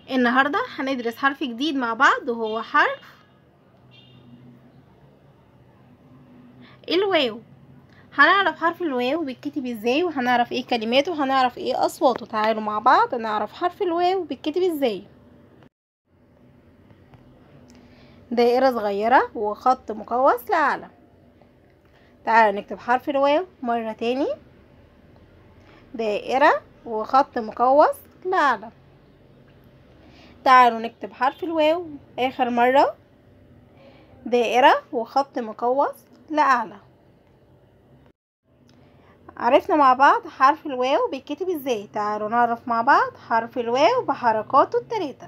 النهاردة هندرس حرف جديد مع بعض وهو حرف الواو هنعرف حرف الواو بيتكتب ازاي وهنعرف ايه كلماته وهنعرف ايه اصواته تعالوا مع بعض نعرف حرف الواو بيتكتب ازاي دائرة صغيرة وخط مقوس لأعلى تعالوا نكتب حرف الواو مرة تاني دائرة وخط مقوس لأعلى تعالوا نكتب حرف الواو آخر مرة دائرة وخط مقوس لأعلى عرفنا مع بعض حرف الواو بيتكتب ازاي تعالوا نعرف مع بعض حرف الواو بحركاته التلاتة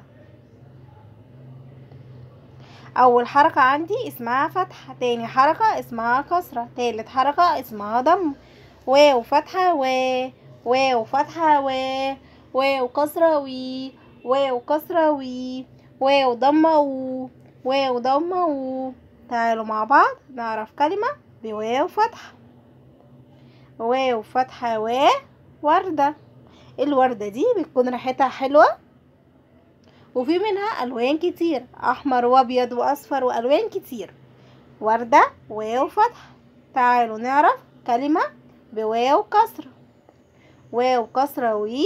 اول حركة عندي اسمها فتحة تاني حركة اسمها كسرة تالت حركة اسمها ضم واو فتحة و واو فتحة و واو كسرة وي واو كسرة وي واو ضمة و واو ضمة و تعالوا مع بعض نعرف كلمة بواو فتحة واو فتحة و وردة الوردة دي بتكون ريحتها حلوة وفي منها ألوان كتير أحمر وأبيض وأصفر وألوان كتير وردة واو فتحة تعالوا نعرف كلمة بواو كسرة واو كسرة وي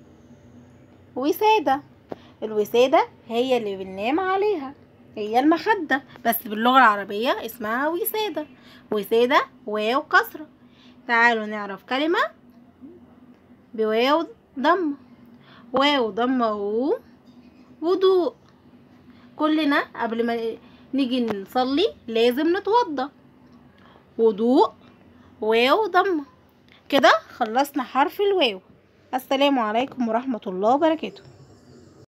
وسادة الوسادة هي اللي بننام عليها هي المخدة بس باللغة العربية اسمها وسادة وسادة واو كسرة تعالوا نعرف كلمة بواو ضمة واو ضمة و وضوء كلنا قبل ما نيجي نصلي لازم نتوضى وضوء واو ضمة كده خلصنا حرف الواو السلام عليكم ورحمة الله وبركاته